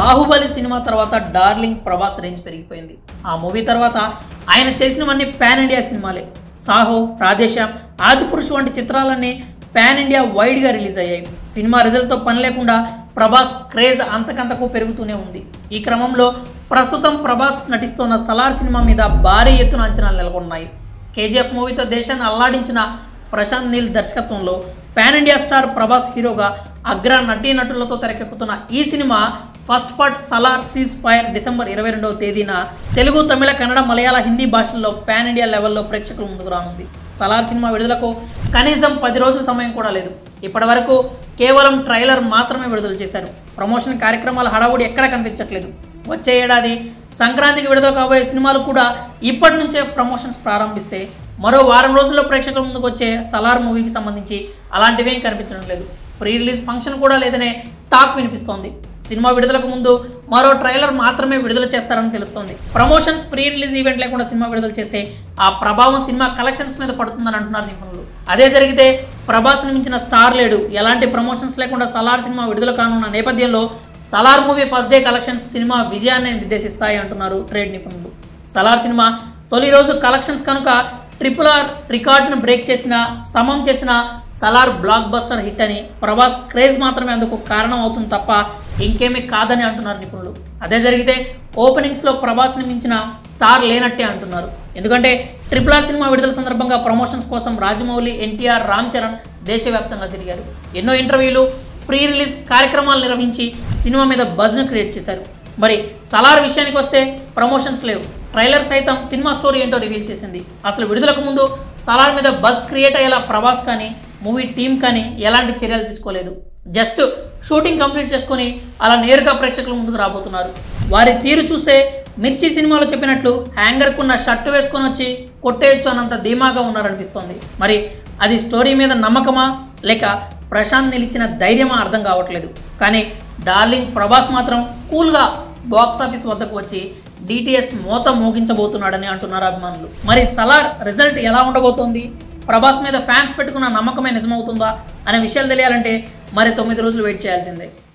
Baahubali cinema తర్వాత darling Prabhas range పెరిగిపోయింది ఆ మూవీ తర్వాత ఆయన చేసినవన్నీ పాన్ ఇండియా సినిమాలే సాహో రాధేశ్యామ్ ఆదిపురుషు వంటి చిత్రాలన్నీ పాన్ ఇండియా వైడ్గా రిలీజ్ అయ్యాయి సినిమా రిజల్ట్తో పని లేకుండా ప్రభాస్ క్రేజ్ అంతకంతకు పెరుగుతూనే ఉంది ఈ క్రమంలో ప్రస్తుతం ప్రభాస్ నటిస్తున్న సలార్ సినిమా మీద భారీ ఎత్తున అంచనాలు నెలకొన్నాయి కేజీఎఫ్ మూవీతో దేశాన్ని అల్లాడించిన ప్రశాంత్ నీల్ దర్శకత్వంలో పాన్ ఇండియా స్టార్ ప్రభాస్ హీరోగా అగ్ర నటీనటులతో తెరకెక్కుతున్న ఈ cinema first part Salaar ceasefire December ఇరవై రెండవ తేదీన తెలుగు తమిళ కన్నడ మలయాళ హిందీ భాషల్లో పాన్ ఇండియా లెవెల్లో ప్రేక్షకుల ముందుకు రానుంది సలార్ సినిమా విడుదలకు కనీసం పది రోజుల సమయం కూడా లేదు ఇప్పటి వరకు కేవలం ట్రైలర్ మాత్రమే విడుదల చేశారు ప్రమోషన్ కార్యక్రమాల హడావుడి ఎక్కడా కనిపించట్లేదు వచ్చే ఏడాది సంక్రాంతికి విడుదల కాబోయే సినిమాలు కూడా ఇప్పటి నుంచే ప్రమోషన్స్ ప్రారంభిస్తే మరో వారం రోజుల్లో ప్రేక్షకుల ముందుకు వచ్చే సలార్ మూవీకి సంబంధించి అలాంటివేం కనిపించడం లేదు ప్రీ రిలీజ్ ఫంక్షన్ కూడా లేదనే టాక్ వినిపిస్తోంది సినిమా విడుదలకు ముందు మరో ట్రైలర్ మాత్రమే విడుదల చేస్తారని తెలుస్తోంది ప్రమోషన్స్ ప్రీ రిలీజ్ ఈవెంట్ లేకుండా సినిమా విడుదల చేస్తే ఆ ప్రభావం సినిమా కలెక్షన్స్ మీద పడుతుందని అంటున్నారు నిపుణులు అదే జరిగితే ప్రభాస్ని మించిన స్టార్ లేడు ఎలాంటి ప్రమోషన్స్ లేకుండా సలార్ సినిమా విడుదల కానున్న నేపథ్యంలో Salaar movie first day collections cinema విజయాన్ని నిర్దేశిస్తాయి అంటున్నారు ట్రేడ్ నిపుణులు సలార్ సినిమా తొలి రోజు కలెక్షన్స్ కనుక ట్రిపుల్ ఆర్ రికార్డును బ్రేక్ చేసిన సమం చేసిన సలార్ బ్లాక్ బస్టర్ హిట్ అని ప్రభాస్ క్రేజ్ మాత్రమే అందుకు కారణం అవుతుంది తప్ప ఇంకేమీ కాదని అంటున్నారు నిపుణులు అదే జరిగితే ఓపెనింగ్స్లో ప్రభాస్ని మించిన స్టార్ లేనట్టే అంటున్నారు ఎందుకంటే ట్రిపుల్ ఆర్ సినిమా విడుదల సందర్భంగా ప్రమోషన్స్ కోసం రాజమౌళి ఎన్టీఆర్ రామ్ చరణ్ దేశవ్యాప్తంగా తిరిగారు ఎన్నో ఇంటర్వ్యూలు ప్రీ రిలీజ్ కార్యక్రమాలు నిర్వహించి సినిమా మీద బజ్ను క్రియేట్ చేశారు మరి సలార్ విషయానికి వస్తే ప్రమోషన్స్ లేవు ట్రైలర్ సైతం సినిమా స్టోరీ ఏంటో రివీల్ చేసింది అసలు విడుదలకు ముందు సలార్ మీద బజ్ క్రియేట్ అయ్యేలా ప్రభాస్ కానీ మూవీ టీం కానీ ఎలాంటి చర్యలు తీసుకోలేదు జస్ట్ షూటింగ్ కంప్లీట్ చేసుకొని అలా నేరుగా ప్రేక్షకుల ముందుకు రాబోతున్నారు వారి తీరు చూస్తే మిర్చి సినిమాలో చెప్పినట్లు హ్యాంగర్కున్న షర్టు వేసుకొని వచ్చి కొట్టేయచ్చు అన్నంత ధీమాగా ఉన్నారనిపిస్తోంది మరి అది స్టోరీ మీద నమ్మకమా లేక ప్రశాంత్ నిలిచిన ధైర్యమా అర్థం కావట్లేదు కానీ డార్లింగ్ ప్రభాస్ మాత్రం కూల్గా బాక్స్ ఆఫీస్ వద్దకు వచ్చి డిటిఎస్ మోత మోగించబోతున్నాడని అంటున్నారు అభిమానులు మరి సలార్ రిజల్ట్ ఎలా ఉండబోతోంది ప్రభాస్ మీద ఫ్యాన్స్ పెట్టుకున్న నమ్మకమే నిజమవుతుందా అనే విషయాలు తెలియాలంటే మరి తొమ్మిది రోజులు వెయిట్ చేయాల్సిందే